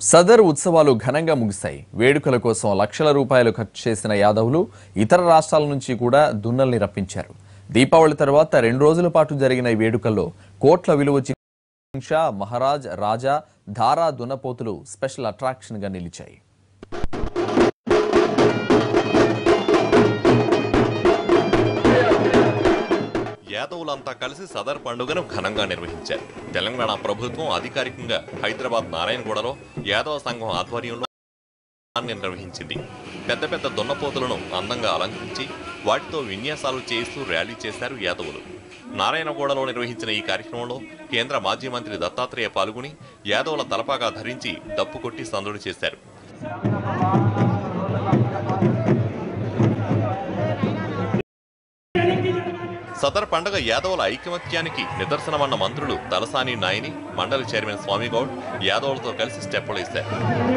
సదర్ ఉత్సవాలు ఘనంగా ముగిశాయి వేడుకల కోసం లక్షల రూపాయలు ఖర్చు చేసిన యాదవులు ఇతర రాష్ట్రాల నుంచి కూడా దున్నల్ని రప్పించారు దీపావళి తర్వాత రెండు రోజుల పాటు జరిగిన ఈ వేడుకల్లో కోట్ల విలువ షా మహారాజ్ రాజా ధారా దున్నపోతులు స్పెషల్ అట్రాక్షన్ గా నిలిచాయి యాదవులంతా కలిసి సదర్ పండుగను ఘనంగా నిర్వహించారు తెలంగాణ ప్రభుత్వం అధికారికంగా హైదరాబాద్ నారాయణగూడలో యాదవ సంఘం ఆధ్వర్యంలో నిర్వహించింది పెద్ద పెద్ద దున్నపోతులను అందంగా అలంకరించి వాటితో విన్యాసాలు చేస్తూ ర్యాలీ చేశారు యాదవులు నారాయణగూడలో నిర్వహించిన ఈ కార్యక్రమంలో కేంద్ర మాజీ మంత్రి దత్తాత్రేయ పాల్గొని యాదవుల తలపాగా ధరించి డప్పు కొట్టి సందడి చేశారు సదర్ పండుగ యాదవుల ఐకమత్యానికి నిదర్శనమన్న మంత్రులు తలసాని నాయని మండలి చైర్మన్ స్వామిగౌడ్ యాదవులతో కలిసి స్టెప్పులేశారు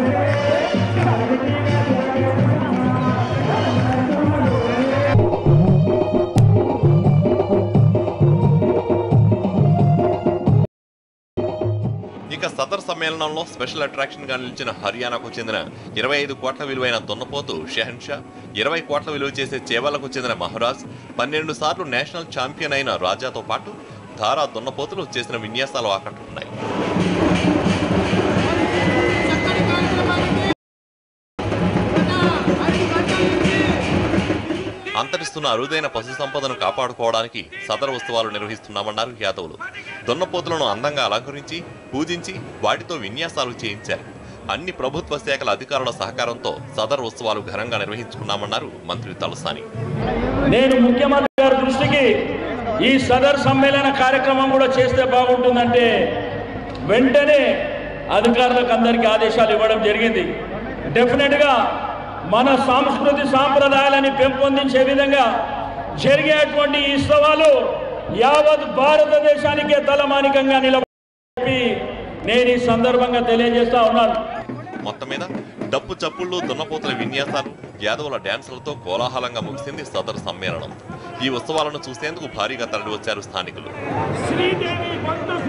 ఇక సదర్ సమ్మేళనంలో స్పెషల్ అట్రాక్షన్ గా నిలిచిన హర్యానాకు చెందిన ఇరవై ఐదు కోట్ల విలువైన దున్నపోతు షెహన్షా ఇరవై కోట్ల విలువ చేసే చేవలకు చెందిన మహారాజ్ పన్నెండు సార్లు నేషనల్ ఛాంపియన్ అయిన రాజాతో పాటు ధారా దున్నపోతులు చేసిన విన్యాసాలు ఆకట్టుకున్నాయి అంతరిస్తున్న అరుదైన పశు సంపదను కాపాడుకోవడానికి సదర్ ఉత్సవాలు నిర్వహిస్తున్నామన్నారు యాదవులు దున్నపోతులను అందంగా అలంకరించి పూజించి వాటితో విన్యాసాలు చేయించారు అన్ని ప్రభుత్వ శాఖల అధికారుల సహకారంతో సదర్ ఉత్సవాలు ఘనంగా నిర్వహించుకున్నామన్నారు మంత్రి తలసాని నేను ముఖ్యమంత్రి గారి దృష్టికి ఈ సదర్ సమ్మేళన కార్యక్రమం కూడా చేస్తే బాగుంటుందంటే వెంటనే అధికారులకు అందరికీ ఆదేశాలు ఇవ్వడం జరిగింది డెఫినెట్గా మన సాంస్కృతి సాంప్రదాయాలని పెంపొందించే విధంగా జరిగేటువంటి ఈ ఉత్సవాలు యావత్ భారతదేశానికే తలమానికంగా నిలబడి నేను ఈ సందర్భంగా తెలియజేస్తా ఉన్నాను మొత్తం మీద డప్పు చప్పుళ్ళు దున్నపోతుల విన్యాసాలు యాదవుల డ్యాన్సులతో కోలాహలంగా ముగిసింది సదర్ సమ్మేళనం ఈ ఉత్సవాలను చూసేందుకు భారీగా తరలివచ్చారు స్థానికులు శ్రీదేవి భక్త